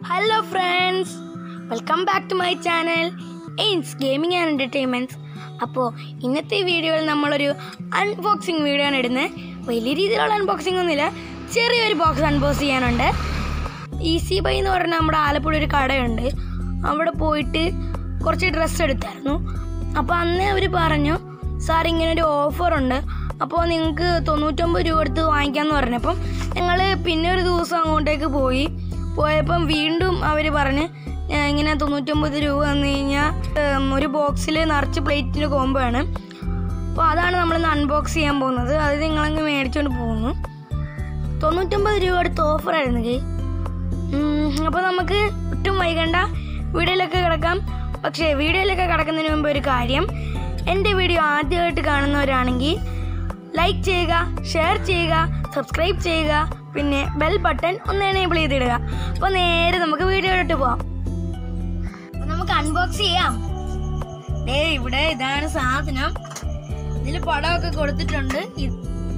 Hello friends welcome back to my channel Ains gaming and entertainments അപ്പോൾ ഇന്നത്തെ വീഡിയോയിൽ നമ്മളൊരു അൺബോക്സിങ് വീഡിയോ ആണ് ഇടുന്നത് വലിയ രീതിയിലുള്ള അൺബോക്സിംഗ് ഒന്നുമില്ല ചെറിയൊരു ബോക്സ് അൺബോക്സ് ചെയ്യാനുണ്ട് ഈസി ബൈ എന്ന് പറഞ്ഞ നമ്മുടെ ആലപ്പുഴ ഒരു കടയുണ്ട് അവിടെ പോയിട്ട് കുറച്ച് ഡ്രസ്സ് എടുത്തായിരുന്നു അപ്പോൾ അന്ന് അവർ പറഞ്ഞു സാർ ഇങ്ങനെ ഒരു ഓഫറുണ്ട് അപ്പോൾ നിങ്ങൾക്ക് തൊണ്ണൂറ്റൊമ്പത് രൂപ എടുത്ത് വാങ്ങിക്കാമെന്ന് പറഞ്ഞപ്പം ഞങ്ങൾ പിന്നെ ഒരു ദിവസം അങ്ങോട്ടേക്ക് പോയി പോയപ്പം വീണ്ടും അവർ പറഞ്ഞ് "ഞാൻ ഇങ്ങനെ തൊണ്ണൂറ്റൊമ്പത് രൂപ വന്നു കഴിഞ്ഞാൽ ഒരു ബോക്സിൽ നിറച്ച് പ്ലേറ്റിൻ്റെ കോംബോ ആണ് അപ്പോൾ അതാണ് നമ്മളിന്ന് അൺബോക്സ് ചെയ്യാൻ പോകുന്നത് അത് നിങ്ങളങ്ങ് മേടിച്ചുകൊണ്ട് പോകുന്നു തൊണ്ണൂറ്റൊമ്പത് രൂപ അടുത്ത് ഓഫറായിരുന്നു കേ അപ്പോൾ നമുക്ക് ഒട്ടും വൈകണ്ട വീഡിയോയിലൊക്കെ കിടക്കാം പക്ഷേ വീഡിയോയിലൊക്കെ കിടക്കുന്നതിന് മുമ്പ് ഒരു കാര്യം എൻ്റെ വീഡിയോ ആദ്യമായിട്ട് കാണുന്നവരാണെങ്കിൽ ലൈക്ക് ചെയ്യുക ഷെയർ ചെയ്യുക സബ്സ്ക്രൈബ് ചെയ്യുക പിന്നെ ബെൽ ബട്ടൺ ഒന്ന് എനേബിൾ ചെയ്തിടുക അപ്പോൾ നേരെ നമുക്ക് വീഡിയോയിലോട്ട് പോവാം അപ്പോൾ നമുക്ക് അൺബോക്സ് ചെയ്യാം ദേ ഇവിടെ ഇതാണ് സാധനം ഇതിൽ പടമൊക്കെ കൊടുത്തിട്ടുണ്ട് ഇത്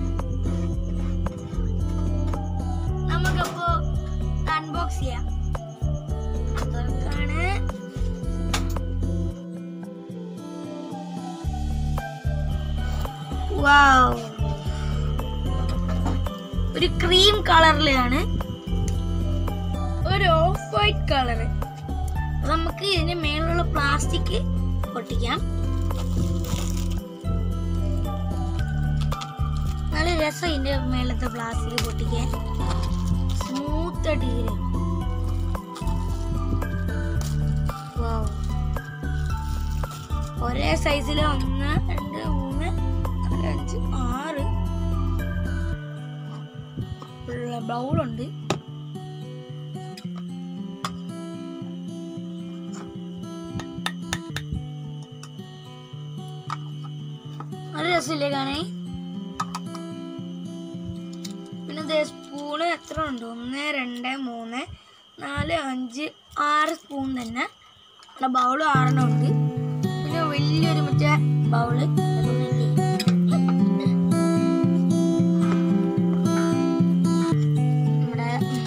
നമുക്കപ്പോ അൺബോക്സ് ചെയ്യാം അതൊക്കെയാണ് വാവ് ഒരു ക്രീം കളറിലാണ് ഒരു ഓഫ് വൈറ്റ് കളറ് നമുക്ക് ഇതിന് മേലുള്ള പ്ലാസ്റ്റിക് പൊട്ടിക്കാം നല്ല രസം ഇതിന്റെ മേലത്തെ പ്ലാസ്റ്റിക് പൊട്ടിക്കാൻ സ്മൂത്ത് ആയിട്ട് ഇരിക്കും Wow. ഒരേ സൈസിൽ ഒന്ന് രണ്ട് മൂന്ന് നാല് അഞ്ച് ആറ് ഉള്ള ബൗളുണ്ട് നല്ല രസമില്ലേ കാണേ പിന്നെ ദേ സ്പൂണ് എത്ര ഉണ്ട് ഒന്ന് രണ്ട് മൂന്ന് നാല് അഞ്ച് ആറ് സ്പൂൺ തന്നെ നമ്മുടെ ബൗള് ആറെണ്ണം ഉണ്ട് പിന്നെ വലിയൊരു മറ്റേ ബൗള് അതൊന്നുമില്ലേ? നമ്മുടെ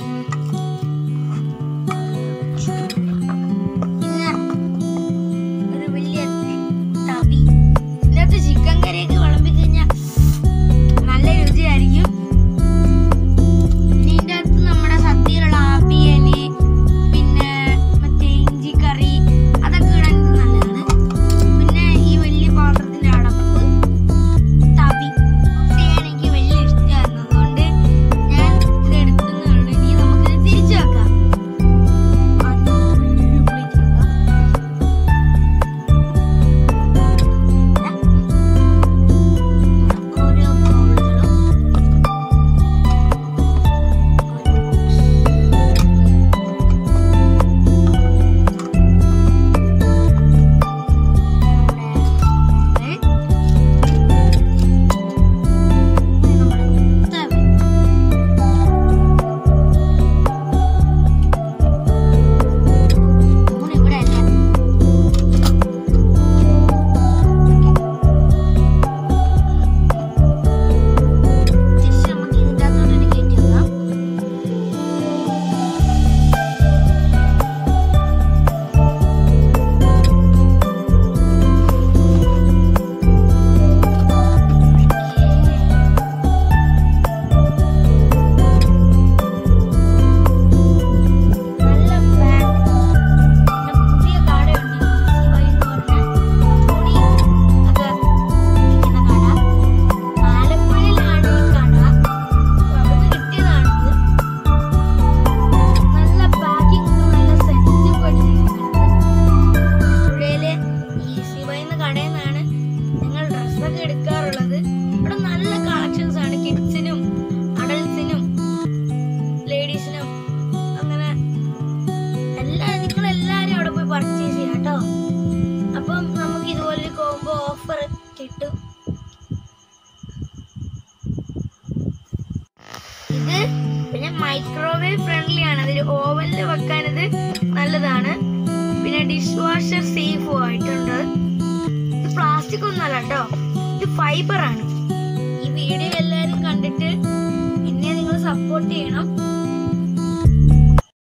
പിന്നെ ഒരു വലിയ തവി ഇതിനകത്ത് ചിക്കൻ കറിയൊക്കെ വിളമ്പി കഴിഞ്ഞാൽ നല്ല രുചിയായിരിക്കും പിന്നെ ഇതിന്റെ അകത്ത് നമ്മുടെ സദ്യയിലുള്ള ആപ്പിയല് പിന്നെ മറ്റേ ഇഞ്ചി കറി അതൊക്കെ ഇടാൻ ഇത് നല്ലതാണ് പിന്നെ ഈ വലിയ പാത്രത്തിന്റെ അടപ്പ് തവി ചെയ്യാൻ എനിക്ക് വലിയ ഇഷ്ടമായിരുന്നു അതുകൊണ്ട് ഞാൻ ഇത് എടുക്കുന്നേ ഉള്ളൂ ഇനി നമുക്കിത് തിരിച്ചു വെക്കാം ആദ്യം ഒരു plate എടുക്കാം. ഓരോ ബൗളുകളും തിരിച്ച് നമുക്ക് ഇതിൻ്റെ അകത്തോട്ട് കയറ്റി വെക്കാം നല്ല പാക്ക് പിന്നെ പുതിയ കടയുണ്ട് ഈസി വൈ എന്ന് പറഞ്ഞ തുണി ഒക്കെ വിൽക്കുന്ന കട ആലപ്പുഴയിലാണ് ഈ കട അവിടുന്ന് കിട്ടിയതാണിത് നല്ല പാക്കിംഗ് നല്ല സെറ്റ് പഠിച്ചിരിക്കുന്നത് ആലപ്പുഴയിലെ ഈസി വൈ എന്ന കടയിൽ നിന്നാണ് ഞങ്ങൾ ഡ്രസ്സൊക്കെ എടുക്കാറുള്ളത് ഇവിടെ നല്ല കളക്ഷൻസ് ആണ് കിഡ്സിനും അഡൽസിനും ലേഡീസിനും അങ്ങനെ എല്ലാ നിങ്ങൾ എല്ലാവരും അവിടെ പോയി പർച്ചേസ് ചെയ്യാം കേട്ടോ അപ്പം നമുക്ക് ഇതുപോലൊരു കോംബോ ഓഫർ കിട്ടും ഇത് പിന്നെ മൈക്രോവേവ് ഫ്രണ്ട്ലി ആണ് അതിൽ ഓവനിൽ വെക്കാൻ ഇത് നല്ലതാണ് പിന്നെ ഡിഷ് വാഷർ സേഫും ആയിട്ടുണ്ട് ഇത് പ്ലാസ്റ്റിക് ഒന്നുമല്ല കേട്ടോ ഇത് ഫൈബർ ആണ് ഈ വീഡിയോ എല്ലാവരും കണ്ടിട്ട് എന്നെ നിങ്ങൾ സപ്പോർട്ട് ചെയ്യണം